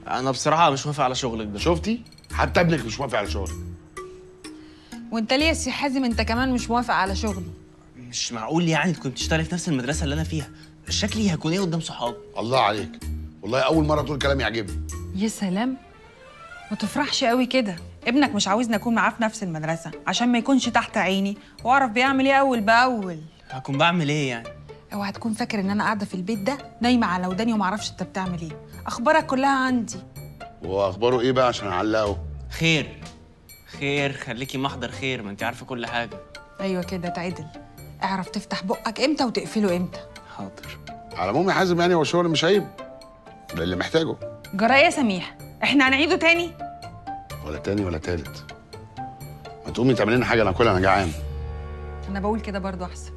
انا بصراحه مش موافق على شغلك ده شفتي حتى ابنك مش موافق على شغلك وانت ليه يا سي حازم انت كمان مش موافق على شغلي مش معقول يعني تكون بتشتغلي في نفس المدرسه اللي انا فيها شكلي هكون ايه قدام صحابي الله عليك والله اول مره تقول كلام يعجبني يا سلام ما تفرحش قوي كده ابنك مش عاوزني اكون معاه في نفس المدرسه عشان ما يكونش تحت عيني واعرف بيعمل ايه اول باول هكون بعمل ايه يعني اوعى تكون فاكر ان انا قاعده في البيت ده نايمه على وداني وما اعرفش انت بتعمل ايه اخبارك كلها عندي هو اخباره ايه بقى عشان اعلقه خير خير خليكي محضر خير ما انت عارفه كل حاجه ايوه كده تعدل اعرف تفتح بقك امتى وتقفله امتى حاضر على العموم يا حازم يعني هو الشغل مش عيب ده اللي محتاجه جرى ايه يا سميح احنا هنعيده تاني ولا تاني ولا تالت ما تقومي تعملي لنا حاجه ناكلها انا جعان انا بقول كده برضو احسن